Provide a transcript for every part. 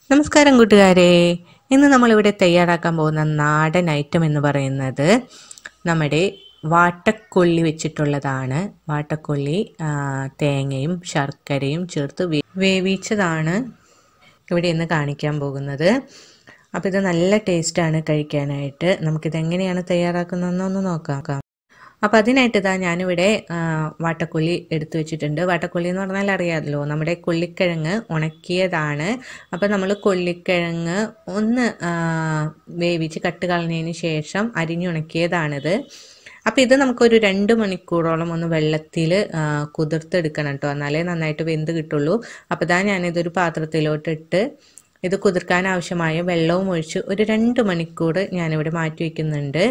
നമസ്കാരം കൂട്ടുകാരെ ഇന്ന് നമ്മളിവിടെ തയ്യാറാക്കാൻ പോകുന്ന നാടൻ ഐറ്റം എന്ന് പറയുന്നത് നമ്മുടെ വാട്ടക്കൊള്ളി വെച്ചിട്ടുള്ളതാണ് വാട്ടക്കൊള്ളി ആ, തേങ്ങയും ശർക്കരയും ചേർത്ത് വേ- വേവിച്ചതാണ് ഇവിടെ ഇന്ന് കാണിക്കാൻ പോകുന്നത് അപ്പോൾ ഇത് നല്ല ടേസ്റ്റാണ് കഴിക്കാനായിട്ട് നമുക്കിത് എങ്ങനെയാണ് തയ്യാറാക്കുന്നതെന്നൊന്ന് നോക്കാം അപ്പോൾ അതിനായിട്ട് ഇതാ ഞാനിവിടെ ആ, വാട്ടക്കൊള്ളി എടുത്തു വെച്ചിട്ടുണ്ട് വാട്ടക്കൊള്ളി എന്ന് പറഞ്ഞാൽ അറിയാമല്ലോ നമ്മുടെ കൊള്ളിക്കിഴങ്ങ് ഉണക്കിയതാണ് അപ്പോൾ നമ്മൾ കൊള്ളിക്കിഴങ്ങ് ഒന്ന് ആ, വേവിച്ച് കട്ട് കളഞ്ഞതിന് ശേഷം അരിഞ്ഞുണക്കിയതാണിത് അപ്പോൾ ഇത് നമുക്കൊരു രണ്ട് മണിക്കൂറോളം ഒന്ന് വെള്ളത്തിൽ കുതിർത്തെടുക്കണം കേട്ടോ എന്നാലേ നന്നായിട്ട് വെന്ത് കിട്ടുള്ളൂ അപ്പോൾ ഇതാ ഞാനിതൊരു പാത്രത്തിലോട്ടിട്ട് ഇത് കുതിർക്കാൻ ആവശ്യമായ വെള്ളവും ഒഴിച്ച് ഒരു രണ്ട് മണിക്കൂർ ഞാനിവിടെ മാറ്റി വയ്ക്കുന്നുണ്ട്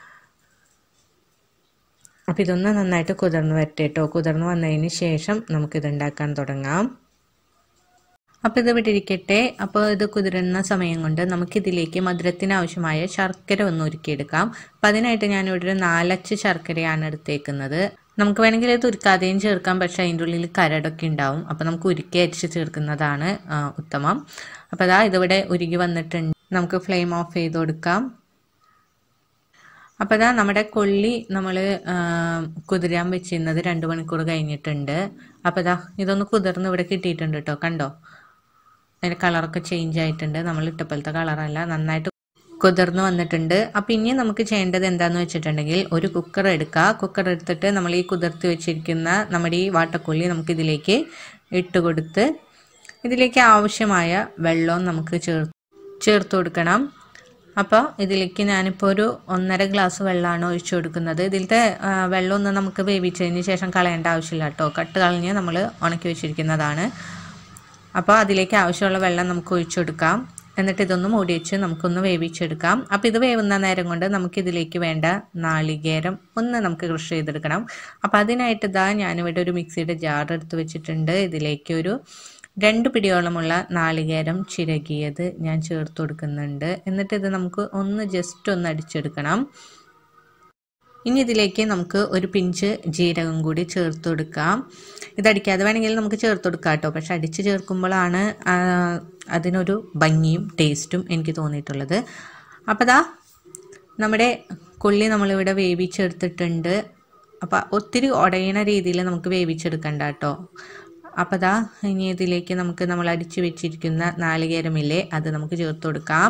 അപ്പോൾ ഇതൊന്ന് നന്നായിട്ട് കുതിർന്ന് വരട്ടെ കേട്ടോ കുതിർന്ന് വന്നതിന് ശേഷം നമുക്കിത് ഉണ്ടാക്കാൻ തുടങ്ങാം അപ്പോൾ ഇത് ഇവിടെ ഇരിക്കട്ടെ അപ്പോൾ ഇത് കുതിരുന്ന സമയം കൊണ്ട് നമുക്കിതിലേക്ക് മധുരത്തിന് ആവശ്യമായ ശർക്കര ഒന്ന് ഒരുക്കിയെടുക്കാം അപ്പം അതിനായിട്ട് ഞാനിവിടെ ഒരു നാലച്ച് ശർക്കരയാണ് എടുത്തേക്കുന്നത് നമുക്ക് വേണമെങ്കിൽ ഇത് ഉരുക്കാതെയും ചേർക്കാം പക്ഷേ അതിൻ്റെ ഉള്ളിൽ കരടൊക്കെ ഉണ്ടാവും അപ്പോൾ നമുക്ക് ഉരുക്കി അരിച്ച് ചേർക്കുന്നതാണ് ആ, ഉത്തമം അപ്പോൾ അതാ ഇതിവിടെ ഉരുകി വന്നിട്ടുണ്ട് നമുക്ക് ഫ്ലെയിം ഓഫ് ചെയ്ത് കൊടുക്കാം അപ്പോൾ അതാ നമ്മുടെ കൊള്ളി നമ്മൾ കുതിരാൻ വെച്ചിരുന്നത് രണ്ട് മണിക്കൂർ കഴിഞ്ഞിട്ടുണ്ട് അപ്പോൾ അതാ ഇതൊന്ന് കുതിർന്ന് ഇവിടെ കിട്ടിയിട്ടുണ്ട് കേട്ടോ കണ്ടോ അതിൻ്റെ കളറൊക്കെ ചേഞ്ച് ആയിട്ടുണ്ട് നമ്മൾ ഇട്ടപ്പോഴത്തെ കളറല്ല നന്നായിട്ട് കുതിർന്ന് വന്നിട്ടുണ്ട് അപ്പം ഇനി നമുക്ക് ചെയ്യേണ്ടത് എന്താന്ന് വെച്ചിട്ടുണ്ടെങ്കിൽ ഒരു കുക്കർ എടുക്കുക കുക്കർ എടുത്തിട്ട് നമ്മൾ ഈ കുതിർത്ത് വെച്ചിരിക്കുന്ന നമ്മുടെ ഈ വാട്ടക്കൊള്ളി നമുക്ക് ഇതിലേക്ക് ഇട്ട് കൊടുത്ത് ഇതിലേക്ക് ആവശ്യമായ വെള്ളവും നമുക്ക് ചേർ ചേർത്ത് കൊടുക്കണം അപ്പോൾ ഇതിലേക്ക് ഞാനിപ്പോൾ ഒരു ഒന്നര ഗ്ലാസ് വെള്ളമാണ് ഒഴിച്ചു കൊടുക്കുന്നത് ഇതിലത്തെ ആ, വെള്ളമൊന്നും നമുക്ക് വേവിച്ചതിന് ശേഷം കളയേണ്ട ആവശ്യമില്ല കേട്ടോ കട്ട് കളഞ്ഞ് നമ്മൾ ഉണക്കി വെച്ചിരിക്കുന്നതാണ് അപ്പോൾ അതിലേക്ക് ആവശ്യമുള്ള വെള്ളം നമുക്ക് ഒഴിച്ചു കൊടുക്കാം എന്നിട്ട് ഇതൊന്ന് മൂടി വെച്ച് നമുക്കൊന്ന് വേവിച്ചെടുക്കാം അപ്പോൾ ഇത് വേവുന്ന നേരം കൊണ്ട് നമുക്ക് ഇതിലേക്ക് വേണ്ട നാളികേരം ഒന്ന് നമുക്ക് കൃഷി ചെയ്തെടുക്കണം അപ്പോൾ അതിനായിട്ട് ഇതാ ഞാനിവിടെ ഒരു മിക്സിയുടെ ജാർ എടുത്ത് വെച്ചിട്ടുണ്ട് ഇതിലേക്ക് ഒരു രണ്ട് പിടിയോളമുള്ള നാളികേരം ചിരകിയത് ഞാൻ ചേർത്ത് കൊടുക്കുന്നുണ്ട് എന്നിട്ട് ഇത് നമുക്ക് ഒന്ന് ജസ്റ്റ് ഒന്ന് അടിച്ചെടുക്കണം ഇനി ഇതിലേക്ക് നമുക്ക് ഒരു പിഞ്ച് ജീരകം കൂടി ചേർത്ത് കൊടുക്കാം ഇതടിക്കാതെ വേണമെങ്കിൽ നമുക്ക് ചേർത്ത് കൊടുക്കാം കേട്ടോ പക്ഷെ അടിച്ച് ചേർക്കുമ്പോഴാണ് ആ, അതിനൊരു ഭംഗിയും ടേസ്റ്റും എനിക്ക് തോന്നിയിട്ടുള്ളത് അപ്പോൾ ദാ നമ്മുടെ കൊള്ളി നമ്മളിവിടെ വേവിച്ചെടുത്തിട്ടുണ്ട് അപ്പോൾ ഒത്തിരി ഉടയണ രീതിയിൽ നമുക്ക് വേവിച്ചെടുക്കണ്ട കേട്ടോ അപ്പോൾ ദാ ഇനി ഇതിലേക്ക് നമുക്ക് നമ്മൾ അടിച്ച് വെച്ചിരിക്കുന്ന നാളികേരമില്ലേ അത് നമുക്ക് ചേർത്ത് കൊടുക്കാം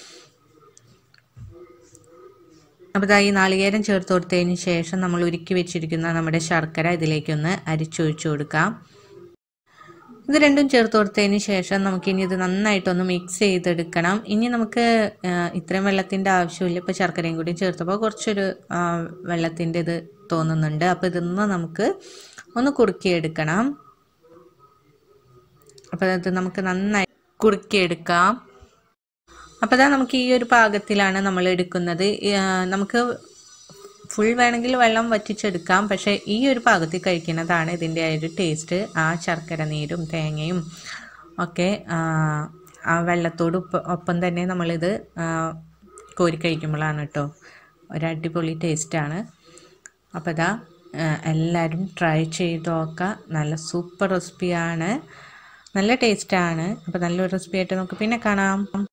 അപ്പോൾ ദാ ഈ നാളികേരം ചേർത്ത് കൊടുത്തതിന് ശേഷം നമ്മൾ ഉരുക്കി വെച്ചിരിക്കുന്ന നമ്മുടെ ശർക്കര ഇതിലേക്കൊന്ന് അരിച്ചൊഴിച്ചു കൊടുക്കാം ഇത് രണ്ടും ചേർത്ത് കൊടുത്തതിന് ശേഷം നമുക്കിനി ഇത് നന്നായിട്ടൊന്ന് മിക്സ് ചെയ്തെടുക്കണം ഇനി നമുക്ക് ആ, ഇത്രയും വെള്ളത്തിൻ്റെ ആവശ്യമില്ല ഇപ്പോൾ ശർക്കരയും കൂടി ചേർത്തപ്പോൾ കുറച്ചൊരു ആ, വെള്ളത്തിൻ്റെ ഇത് തോന്നുന്നുണ്ട് അപ്പോൾ ഇതൊന്ന് നമുക്ക് ഒന്ന് കുറുക്കിയെടുക്കണം അപ്പോൾ അത് നമുക്ക് നന്നായി കുറുക്കിയെടുക്കാം അപ്പോൾ അതാ നമുക്ക് ഈ ഒരു പാകത്തിലാണ് നമ്മൾ എടുക്കുന്നത് ഈ, ആ, നമുക്ക് ഫുൾ വേണമെങ്കിൽ വെള്ളം വറ്റിച്ചെടുക്കാം പക്ഷേ ഈ ഒരു പാകത്തിൽ കഴിക്കുന്നതാണ് ഇതിൻ്റെ ആ ഒരു ടേസ്റ്റ് ആ ശർക്കര നീരും തേങ്ങയും ഒക്കെ ആ, ആ വെള്ളത്തോട് ഒപ്പ- ഒപ്പം തന്നെ നമ്മളിത് ആ, കോരി കഴിക്കുമ്പോഴാണ് കേട്ടോ ഒരു അടിപൊളി ടേസ്റ്റാണ് അപ്പോൾ ഇതാ എല്ലാവരും ട്രൈ ചെയ്ത് നോക്കുക നല്ല സൂപ്പർ റെസിപ്പിയാണ് നല്ല ടേസ്റ്റാണ് അപ്പോൾ നല്ലൊരു റെസിപ്പി ആയിട്ട് നമുക്ക് പിന്നെ കാണാം